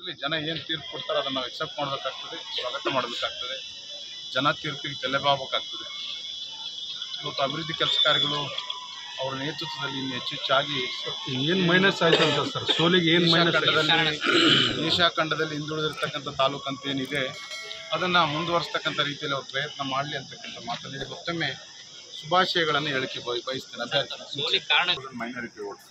ಇರಲಿ ಜನ ಏನು ತೀರ್ಪು ಕೊಡ್ತಾರೆ ಅದನ್ನು ನಾವು ಎಕ್ಸೆಪ್ಟ್ ಮಾಡಬೇಕಾಗ್ತದೆ ಸ್ವಾಗತ ಮಾಡಬೇಕಾಗ್ತದೆ ಜನ ತೀರ್ಪಿಗೆ ತಲೆಬಾಗಬೇಕಾಗ್ತದೆ ಇವತ್ತು ಅಭಿವೃದ್ಧಿ ಕೆಲಸ ಕಾರ್ಯಗಳು ಅವರ ನೇತೃತ್ವದಲ್ಲಿ ಇನ್ನು ಹೆಚ್ಚೆಚ್ಚಾಗಿ ಏನ್ ಮೈನಸ್ ಆಯ್ತು ಅಂತ ಸರ್ ಸೋಲಿಗೆ ಏನ್ ಏಷ್ಯಾ ಮೈನಸ್ ಖಂಡದಲ್ಲಿ ಏಷ್ಯಾ ಖಂಡದಲ್ಲಿ ಹಿಂದುಳಿದಿರ್ತಕ್ಕಂಥ ತಾಲೂಕು ಅಂತ ಏನಿದೆ ಅದನ್ನು ಮುಂದುವರಿಸ್ತಕ್ಕಂಥ ರೀತಿಯಲ್ಲಿ ಅವ್ರು ಪ್ರಯತ್ನ ಮಾಡಲಿ ಅಂತಕ್ಕಂಥ ಮಾತಲ್ಲಿ ಮತ್ತೊಮ್ಮೆ ಶುಭಾಶಯಗಳನ್ನು ಹೇಳಿಕೆ ಬಯ- ಬಯಸ್ತೇನೆ ಅಭ್ಯರ್ಥಿ ಮೈನಾರಿಟಿ ಓಟ್ಸ್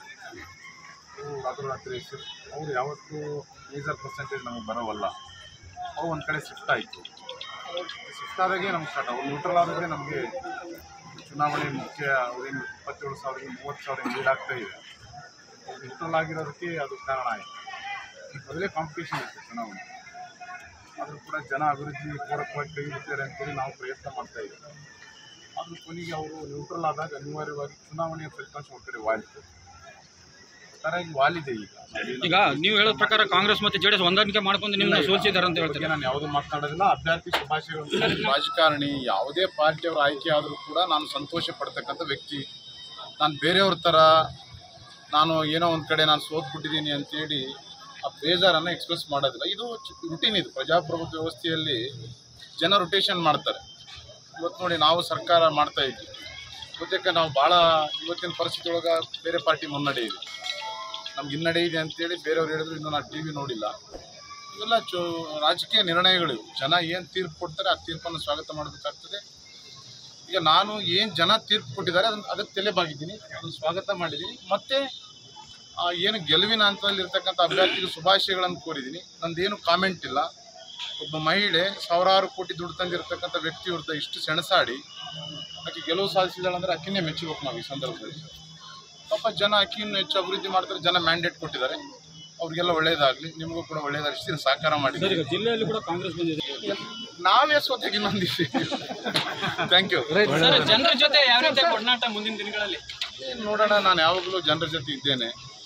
ರಾತ್ರಿ ಅವ್ರು ಯಾವತ್ತೂ ಮೇಜರ್ ಪರ್ಸೆಂಟೇಜ್ ನಮಗೆ ಬರೋವಲ್ಲ ಅವು ಒಂದು ಕಡೆ ಶಿಫ್ಟ್ ಆಯಿತು ಶಿಫ್ಟ್ ಆದಾಗೆ ನಮ್ಗೆ ಸ್ಟಾರ್ಟ್ ಅವ್ರು ನ್ಯೂಟ್ರಲ್ ಆದಾಗೆ ನಮಗೆ ಚುನಾವಣೆ ಮುಖ್ಯ ಅವ್ರೇನು ಇಪ್ಪತ್ತೇಳು ಸಾವಿರ ಮೂವತ್ತು ಸಾವಿರ ಲೀಡ್ ಆಗ್ತಾ ಇದೆ ನ್ಯೂಟ್ರಲ್ ಆಗಿರೋದಕ್ಕೆ ಅದು ಕಾರಣ ಆಯಿತು ಮೊದಲೇ ಕಾಂಪಿಟೇಷನ್ ಇತ್ತು ಚುನಾವಣೆ ಆದರೂ ಕೂಡ ಜನ ಅಭಿವೃದ್ಧಿ ಪೂರಕವಾಗಿ ಕೈ ಬಿಡ್ತಾರೆ ಅಂತೇಳಿ ನಾವು ಪ್ರಯತ್ನ ಮಾಡ್ತಾ ಇದ್ದೀವಿ ಆದರೂ ಕೊನೆಗೆ ಅವರು ನ್ಯೂಟ್ರಲ್ ಆದಾಗ ಅನಿವಾರ್ಯವಾಗಿ ಚುನಾವಣೆಯ ಫಲಿತಾಂಶ ಒಂದು ಕಡೆ ವಾಲಿತು ಒಟ್ಟಾರೆಯಾಗಿ ವಾಲಿದೆ ಈಗ ಈಗ ನೀವು ಹೇಳೋ ಪ್ರಕಾರ ಕಾಂಗ್ರೆಸ್ ಮತ್ತೆ ಜೆಡಿಎಸ್ ಹೊಂದಾಣಿಕೆ ಮಾಡ್ಕೊಂಡು ನಿಮ್ಮನ್ನ ಸೋಲ್ಸಿದ್ದಾರೆ ಅಂತ ಬಗ್ಗೆ ಹೇಳ್ತಾರೆ ನಾನು ಯಾವುದೂ ಮಾತನಾಡೋದಿಲ್ಲ ಅಭ್ಯರ್ಥಿ ಶುಭಾಶಯಗಳು ರಾಜಕಾರಣಿ ಯಾವುದೇ ಪಾರ್ಟಿಯವರ ಆಯ್ಕೆ ಆದರೂ ಕೂಡ ನಾನು ಸಂತೋಷ ಪಡ್ತಕ್ಕಂಥ ವ್ಯಕ್ತಿ ನಾನು ಬೇರೆಯವ್ರ ಥರ ನಾನು ಏನೋ ಒಂದು ಕಡೆ ನಾನು ಸೋತ್ಬಿಟ್ಟಿದ್ದೀನಿ ಅಂತೇಳಿ ಆ ಬೇಜಾರನ್ನು ಎಕ್ಸ್ಪ್ರೆಸ್ ಮಾಡೋದಿಲ್ಲ ಇದು ರುಟೀನ್ ಇದು ಪ್ರಜಾಪ್ರಭುತ್ವ ವ್ಯವಸ್ಥೆಯಲ್ಲಿ ಜನ ರೊಟೇಷನ್ ಮಾಡ್ತಾರೆ ಇವತ್ತು ನೋಡಿ ನಾವು ಸರ್ಕಾರ ಮಾಡ್ತಾ ಇದ್ವಿ ಇವತ್ತಕ್ಕೆ ನಾವು ಭಾಳ ಇವತ್ತಿನ ಪರಿಸ್ಥಿತಿ ಒಳಗೆ ಬೇರೆ ಪಾರ್ಟಿ ಮುನ್ನಡೆ ಇದೆ ನಮ್ಗೆ ಹಿನ್ನಡೆ ಇದೆ ಅಂತೇಳಿ ಬೇರೆಯವ್ರು ಹೇಳಿದ್ರು ಇನ್ನೂ ನಾನು ಟಿ ವಿ ನೋಡಿಲ್ಲ ಇವೆಲ್ಲ ಚೋ ರಾಜಕೀಯ ನಿರ್ಣಯಗಳು ಇವು. ಜನ ಏನು ತೀರ್ಪು ಕೊಡ್ತಾರೆ ಆ ತೀರ್ಪನ್ನು ಸ್ವಾಗತ ಮಾಡಬೇಕಾಗ್ತದೆ ಈಗ ನಾನು ಏನು ಜನ ತೀರ್ಪು ಕೊಟ್ಟಿದ್ದಾರೆ ಅದನ್ನು ಅದಕ್ಕೆ ತಲೆಬಾಗಿದ್ದೀನಿ ಅದನ್ನು ಸ್ವಾಗತ ಮಾಡಿದ್ದೀನಿ ಮತ್ತು ಆ ಏನು ಗೆಲುವಿನ ಹಂತದಲ್ಲಿ ಇರ್ತಕ್ಕಂಥ ಅಭ್ಯರ್ಥಿಗೆ ಶುಭಾಶಯಗಳನ್ನು ಕೋರಿದ್ದೀನಿ ನಂದೇನು ಕಾಮೆಂಟ್ ಇಲ್ಲ ಒಬ್ಬ ಮಹಿಳೆ ಸಾವಿರಾರು ಕೋಟಿ ದುಡ್ಡು ತಂದಿರತಕ್ಕಂಥ ವ್ಯಕ್ತಿ ವಿರುದ್ಧ ಇಷ್ಟು ಸೆಣಸಾಡಿ ಆಕೆ ಗೆಲುವು ಸಾಧಿಸಿದಾಳೆ ಅಂದರೆ ಆಕಿನೇ ಮೆಚ್ಚಬೇಕು ನಾವು ಈ ಸಂದರ್ಭದಲ್ಲಿ ಪಾಪ ಜನ ಆಕಿಯನ್ನು ಹೆಚ್ಚು ಅಭಿವೃದ್ಧಿ ಮಾಡ್ತಾರೆ ಜನ ಮ್ಯಾಂಡೇಟ್ ಕೊಟ್ಟಿದ್ದಾರೆ ಅವ್ರಿಗೆಲ್ಲ ಒಳ್ಳೇದಾಗಲಿ ನಿಮಗೂ ಕೂಡ ಒಳ್ಳೇದಾಗಲಿ ಇಷ್ಟು ಸಹಕಾರ ಮಾಡಿದ್ದೀರಿ ಈಗ ಜಿಲ್ಲೆಯಲ್ಲಿ ಕೂಡ ಕಾಂಗ್ರೆಸ್ ಬಂದಿದೆ ನಾವೇ ಸ್ವತಃ ಇನ್ನೊಂದಿಸಿ ಥ್ಯಾಂಕ್ ಯು ಸರ್ ಜನರ ಜೊತೆ ಯಾವ ರೀತಿ ಒಡನಾಟ ಮುಂದಿನ ದಿನಗಳಲ್ಲಿ ನೋಡೋಣ ನಾನು ಯಾವಾಗಲೂ ಜನರ ಜೊತೆ ಇದ್ದೇನೆ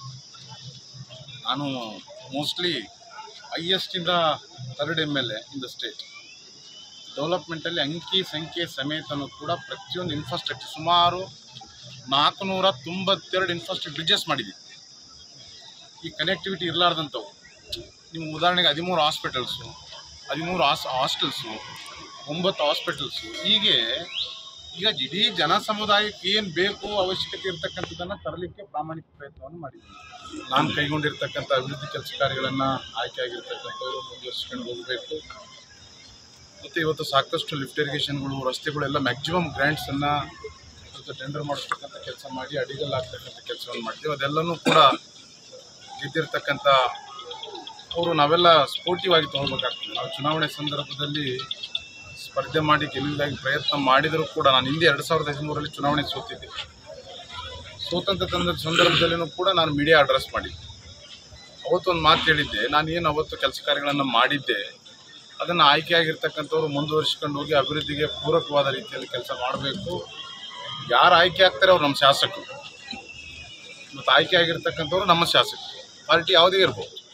ನಾನು ಮೋಸ್ಟ್ಲಿ ಹೈಯೆಸ್ಟಿಂದ third M L A in the state ಡೆವಲಪ್ಮೆಂಟಲ್ಲಿ ಅಂಕಿ ಸಂಖ್ಯೆ ಸಮೇತನೂ ಕೂಡ ಪ್ರತಿಯೊಂದು ಇನ್ಫ್ರಾಸ್ಟ್ರಕ್ಚರ್ ಸುಮಾರು ನಾಲ್ಕುನೂರ ತೊಂಬತ್ತೆರಡು ಇನ್ಫ್ರಾಸ್ಟ್ರಕ್ಚರ್ ಬ್ರಿಡ್ಜಸ್ ಮಾಡಿದ್ದೀವಿ ಈ ಕನೆಕ್ಟಿವಿಟಿ ಇರಲಾರ್ದಂಥವು ನಿಮ್ಮ ಉದಾಹರಣೆಗೆ ಹದಿಮೂರು ಹಾಸ್ಪಿಟಲ್ಸು ಹದಿಮೂರು ಹಾಸ್ ಹಾಸ್ಟೆಲ್ಸು ಒಂಬತ್ತು ಹಾಸ್ಪಿಟಲ್ಸು ಹೀಗೆ ಈಗ ಇಡೀ ಜನ ಸಮುದಾಯಕ್ಕೆ ಏನು ಬೇಕು ಅವಶ್ಯಕತೆ ಇರತಕ್ಕಂಥದ್ದನ್ನು ತರಲಿಕ್ಕೆ ಪ್ರಾಮಾಣಿಕ ಪ್ರಯತ್ನವನ್ನು ಮಾಡಿದ್ದೀನಿ ನಾನು ಕೈಗೊಂಡಿರ್ತಕ್ಕಂಥ ಅಭಿವೃದ್ಧಿ ಕೆಲಸ ಕಾರ್ಯಗಳನ್ನು ಆಯ್ಕೆಯಾಗಿರ್ತಕ್ಕಂಥವ್ರು ಮುಂದುವರಿಸ್ಕೊಂಡು ಹೋಗಬೇಕು ಮತ್ತು ಇವತ್ತು ಸಾಕಷ್ಟು ಲಿಫ್ಟ್ ಇರಿಗೇಷನ್ಗಳು ರಸ್ತೆಗಳೆಲ್ಲ ಮ್ಯಾಕ್ಸಿಮಮ್ ಗ್ರ್ಯಾಂಟ್ಸನ್ನು ಇವತ್ತು ಟೆಂಡರ್ ಮಾಡಿಸ್ತಕ್ಕಂಥ ಕೆಲಸ ಮಾಡಿ ಅಡಿಗಲ್ ಆಗ್ತಕ್ಕಂಥ ಕೆಲಸವನ್ನು ಮಾಡ್ತೀವಿ ಅದೆಲ್ಲನೂ ಕೂಡ ಗೆದ್ದಿರ್ತಕ್ಕಂಥ ಅವರು ನಾವೆಲ್ಲ ಸ್ಪೋರ್ಟಿವ್ ಆಗಿ ತೊಗೊಳ್ಬೇಕಾಗ್ತದೆ ನಾವು ಚುನಾವಣೆ ಸಂದರ್ಭದಲ್ಲಿ ಸ್ಪರ್ಧೆ ಮಾಡಿ ಗೆಲ್ಲುವುದಾಗಿ ಪ್ರಯತ್ನ ಮಾಡಿದರೂ ಕೂಡ ನಾನು ಹಿಂದೆ ಎರಡು ಸಾವಿರದ ಹದಿಮೂರರಲ್ಲಿ ಚುನಾವಣೆ ಸೋತಿದ್ದೆ ಸೋತಂತ ತಂದ ಸಂದರ್ಭದಲ್ಲಿನೂ ಕೂಡ ನಾನು ಮೀಡಿಯಾ ಅಡ್ರೆಸ್ ಮಾಡಿದ್ದೆ ಅವತ್ತೊಂದು ಮಾತು ಹೇಳಿದ್ದೆ ನಾನು ಏನು ಅವತ್ತು ಕೆಲಸ ಕಾರ್ಯಗಳನ್ನು ಮಾಡಿದ್ದೆ ಅದನ್ನು ಆಯ್ಕೆಯಾಗಿರ್ತಕ್ಕಂಥವ್ರು ಮುಂದುವರಿಸ್ಕೊಂಡು ಹೋಗಿ ಅಭಿವೃದ್ಧಿಗೆ ಪೂರಕವಾದ ರೀತಿಯಲ್ಲಿ ಕೆಲಸ ಮಾಡಬೇಕು ಯಾರು ಆಯ್ಕೆ ಆಗ್ತಾರೆ ಅವ್ರು ನಮ್ಮ ಶಾಸಕರು ಮತ್ತು ಆಯ್ಕೆ ಆಗಿರ್ತಕ್ಕಂಥವ್ರು ನಮ್ಮ ಶಾಸಕರು ಪಾರ್ಟಿ ಯಾವುದೇ ಇರ್ಬೋದು